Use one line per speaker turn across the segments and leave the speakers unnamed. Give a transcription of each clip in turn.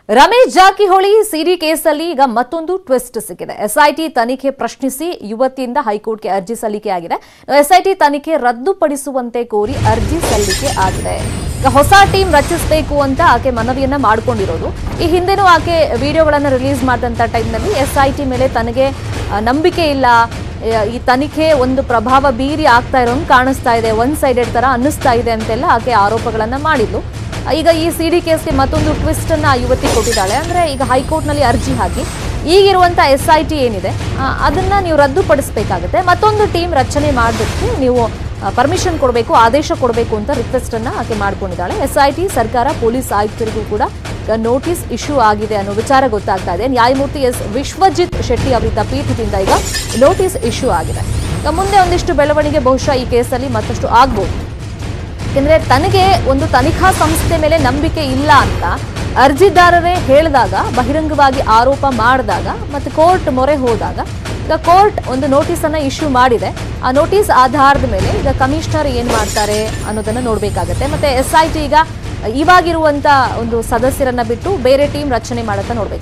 ರಮೇಶ್ ಜಾರಕಿಹೊಳಿ ಸಿಡಿ ಕೇಸಲ್ಲಿ ಈಗ ಮತ್ತೊಂದು ಟ್ವಿಸ್ಟ್ ಸಿಕ್ಕಿದೆ ಎಸ್ಐಟಿ ತನಿಖೆ ಪ್ರಶ್ನಿಸಿ ಯುವತಿಯಿಂದ ಹೈಕೋರ್ಟ್ಗೆ ಅರ್ಜಿ ಸಲ್ಲಿಕೆ ಆಗಿದೆ ಎಸ್ಐಟಿ ತನಿಖೆ ರದ್ದುಪಡಿಸುವಂತೆ ಕೋರಿ ಅರ್ಜಿ ಸಲ್ಲಿಕೆ ಆಗಿದೆ ಈಗ ಹೊಸ ಟೀಮ್ ರಚಿಸಬೇಕು ಅಂತ ಆಕೆ ಮನವಿಯನ್ನ ಮಾಡಿಕೊಂಡಿರೋದು ಈ ಹಿಂದೆನೂ ಆಕೆ ವಿಡಿಯೋಗಳನ್ನು ರಿಲೀಸ್ ಮಾಡಿದಂಥ ಟೈಮ್ನಲ್ಲಿ ಎಸ್ಐಟಿ ಮೇಲೆ ತನಗೆ ಆ, ನಂಬಿಕೆ ಇಲ್ಲ ಆ, ಈ ತನಿಖೆ ಒಂದು ಪ್ರಭಾವ ಬೀರಿ ಆಗ್ತಾ ಇರೋಂಗೆ ಕಾಣಿಸ್ತಾ ಇದೆ ಒನ್ ಸೈಡೆಡ್ ತರ ಅನ್ನಿಸ್ತಾ ಇದೆ ಅಂತೆಲ್ಲ ಆಕೆ ಆರೋಪಗಳನ್ನ ಮಾಡಿದ್ಲು ಈಗ ಈ ಸಿ ಡಿ ಕೇಸ್ಗೆ ಮತ್ತೊಂದು ಟ್ವಿಸ್ಟ್ ಅನ್ನ ಆ ಯುವತಿ ಕೊಟ್ಟಿದ್ದಾಳೆ ಅಂದ್ರೆ ಈಗ ಹೈಕೋರ್ಟ್ನಲ್ಲಿ ಅರ್ಜಿ ಹಾಕಿ ಈಗಿರುವಂತ ಎಸ್ ಐ ಟಿ ಏನಿದೆ ಆ, ಅದನ್ನ ನೀವು ರದ್ದುಪಡಿಸಬೇಕಾಗುತ್ತೆ ಮತ್ತೊಂದು ಟೀಮ್ ರಚನೆ ಮಾಡೋದಕ್ಕೆ ನೀವು ಪರ್ಮಿಷನ್ ಕೊಡಬೇಕು ಆದೇಶ ಕೊಡಬೇಕು ಅಂತ ರಿಕ್ವೆಸ್ಟ್ ಅನ್ನ ಆಕೆ ಮಾಡ್ಕೊಂಡಿದ್ದಾಳೆ ಎಸ್ ಐ ಟಿ ಸರ್ಕಾರ ಪೊಲೀಸ್ ಆಯುಕ್ತರಿಗೂ ಕೂಡ ನೋಟಿಸ್ ಇಶ್ಯೂ ಆಗಿದೆ ಅನ್ನೋ ವಿಚಾರ ಗೊತ್ತಾಗ್ತಾ ಇದೆ ನ್ಯಾಯಮೂರ್ತಿ ಎಸ್ ವಿಶ್ವಜಿತ್ ಶೆಟ್ಟಿ ಅವರಿದ್ದ ಪೀಠದಿಂದ ಈಗ ನೋಟಿಸ್ ಇಶ್ಯೂ ಆಗಿದೆ ಈಗ ಮುಂದೆ ಒಂದಿಷ್ಟು ಬೆಳವಣಿಗೆ ಬಹುಶಃ ಈ ಕೇಸಲ್ಲಿ ಮತ್ತಷ್ಟು ಆಗ್ಬೋದು ಯಾಕೆಂದ್ರೆ ತನಗೆ ಒಂದು ತನಿಖಾ ಸಂಸ್ಥೆ ಮೇಲೆ ನಂಬಿಕೆ ಇಲ್ಲ ಅಂತ ಅರ್ಜಿದಾರರೇ ಹೇಳಿದಾಗ ಬಹಿರಂಗವಾಗಿ ಆರೋಪ ಮಾಡಿದಾಗ ಮತ್ತೆ ಕೋರ್ಟ್ ಮೊರೆ ಹೋದಾಗ ಈಗ ಕೋರ್ಟ್ ಒಂದು ನೋಟಿಸ್ ಅನ್ನ ಇಶ್ಯೂ ಮಾಡಿದೆ ಆ ನೋಟಿಸ್ ಆಧಾರದ ಮೇಲೆ ಈಗ ಕಮಿಷನರ್ ಏನ್ ಮಾಡ್ತಾರೆ ಅನ್ನೋದನ್ನ ನೋಡ್ಬೇಕಾಗತ್ತೆ ಮತ್ತೆ ಎಸ್ ಐ ಟಿ ಈಗ ಇವಾಗಿರುವಂತ ಒಂದು ಸದಸ್ಯರನ್ನ ಬಿಟ್ಟು ಬೇರೆ ಟೀಮ್ ರಚನೆ ಮಾಡತ್ತ ನೋಡ್ಬೇಕು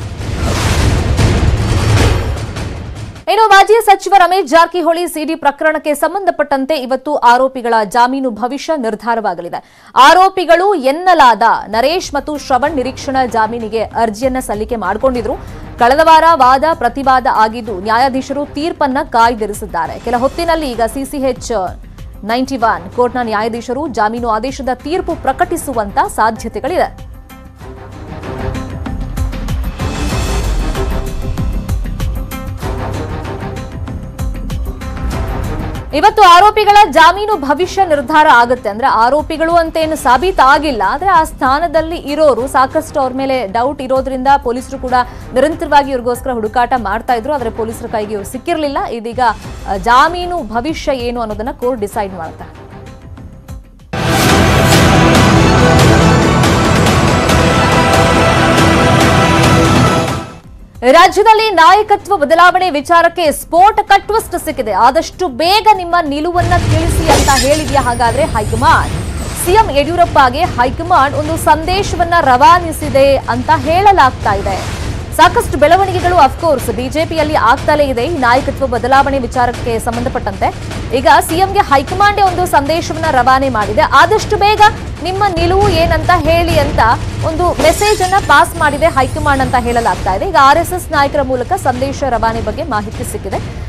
ಇನ್ನು ಮಾಜಿ ಸಚಿವ ರಮೇಶ್ ಜಾರಕಿಹೊಳಿ ಸಿಡಿ ಪ್ರಕರಣಕ್ಕೆ ಸಂಬಂಧಪಟ್ಟಂತೆ ಇವತ್ತು ಆರೋಪಿಗಳ ಜಾಮೀನು ಭವಿಷ್ಯ ನಿರ್ಧಾರವಾಗಲಿದೆ ಆರೋಪಿಗಳು ಎನ್ನಲಾದ ನರೇಶ್ ಮತ್ತು ಶ್ರವಣ್ ನಿರೀಕ್ಷಣಾ ಜಾಮೀನಿಗೆ ಅರ್ಜಿಯನ್ನ ಸಲ್ಲಿಕೆ ಮಾಡಿಕೊಂಡಿದ್ರು ಕಳೆದ ವಾರ ವಾದ ಪ್ರತಿವಾದ ಆಗಿದ್ದು ನ್ಯಾಯಾಧೀಶರು ತೀರ್ಪನ್ನ ಕಾಯ್ದಿರಿಸಿದ್ದಾರೆ ಕೆಲ ಹೊತ್ತಿನಲ್ಲಿ ಈಗ ಸಿಸಿಎಚ್ ನೈಂಟಿ ಒನ್ ಕೋರ್ಟ್ನ ನ್ಯಾಯಾಧೀಶರು ಜಾಮೀನು ಆದೇಶದ ತೀರ್ಪು ಪ್ರಕಟಿಸುವಂತ ಸಾಧ್ಯತೆಗಳಿದೆ ಇವತ್ತು ಆರೋಪಿಗಳ ಜಾಮೀನು ಭವಿಷ್ಯ ನಿರ್ಧಾರ ಆಗುತ್ತೆ ಅಂದ್ರೆ ಆರೋಪಿಗಳು ಅಂತ ಏನು ಸಾಬೀತಾಗಿಲ್ಲ ಆದ್ರೆ ಆ ಸ್ಥಾನದಲ್ಲಿ ಇರೋರು ಸಾಕಷ್ಟು ಅವ್ರ ಮೇಲೆ ಡೌಟ್ ಇರೋದ್ರಿಂದ ಪೊಲೀಸರು ಕೂಡ ನಿರಂತರವಾಗಿ ಇವ್ರಿಗೋಸ್ಕರ ಹುಡುಕಾಟ ಮಾಡ್ತಾ ಇದ್ರು ಆದ್ರೆ ಪೊಲೀಸರ ಕೈಗೆ ಇವ್ರು ಸಿಕ್ಕಿರ್ಲಿಲ್ಲ ಇದೀಗ ಆ, ಜಾಮೀನು ಭವಿಷ್ಯ ಏನು ಅನ್ನೋದನ್ನ ಕೋರ್ಟ್ ಡಿಸೈಡ್ ಮಾಡ್ತಾರೆ ರಾಜ್ಯದಲ್ಲಿ ನಾಯಕತ್ವ ಬದಲಾವಣೆ ವಿಚಾರಕ್ಕೆ ಸ್ಫೋಟಕ ಟ್ವಿಸ್ಟ್ ಸಿಕ್ಕಿದೆ ಆದಷ್ಟು ಬೇಗ ನಿಮ್ಮ ನಿಲುವನ್ನ ತಿಳಿಸಿ ಅಂತ ಹೇಳಿದ್ಯಾ ಹಾಗಾದ್ರೆ ಹೈಕಮಾಂಡ್ ಸಿಎಂ ಯಡಿಯೂರಪ್ಪಗೆ ಹೈಕಮಾಂಡ್ ಒಂದು ಸಂದೇಶವನ್ನ ರವಾನಿಸಿದೆ ಅಂತ ಹೇಳಲಾಗ್ತಾ ಇದೆ ಸಾಕಷ್ಟು ಬೆಳವಣಿಗೆಗಳು ಅಫ್ಕೋರ್ಸ್ ಬಿಜೆಪಿಯಲ್ಲಿ ಆಗ್ತಲೇ ಇದೆ ಈ ನಾಯಕತ್ವ ಬದಲಾವಣೆ ವಿಚಾರಕ್ಕೆ ಸಂಬಂಧಪಟ್ಟಂತೆ ಈಗ ಸಿಎಂಗೆ ಹೈಕಮಾಂಡೇ ಒಂದು ಸಂದೇಶವನ್ನ ರವಾನೆ ಮಾಡಿದೆ ಆದಷ್ಟು ಬೇಗ ನಿಮ್ಮ ನಿಲುವು ಏನಂತ ಹೇಳಿ ಅಂತ ಒಂದು ಮೆಸೇಜ್ ಅನ್ನ ಪಾಸ್ ಮಾಡಿದೆ ಹೈಕಮಾಂಡ್ ಅಂತ ಹೇಳಲಾಗ್ತಾ ಇದೆ ಈಗ ಆರ್ ಎಸ್ ಎಸ್ ನಾಯಕರ ಮೂಲಕ ಸಂದೇಶ ರವಾನೆ ಬಗ್ಗೆ ಮಾಹಿತಿ ಸಿಕ್ಕಿದೆ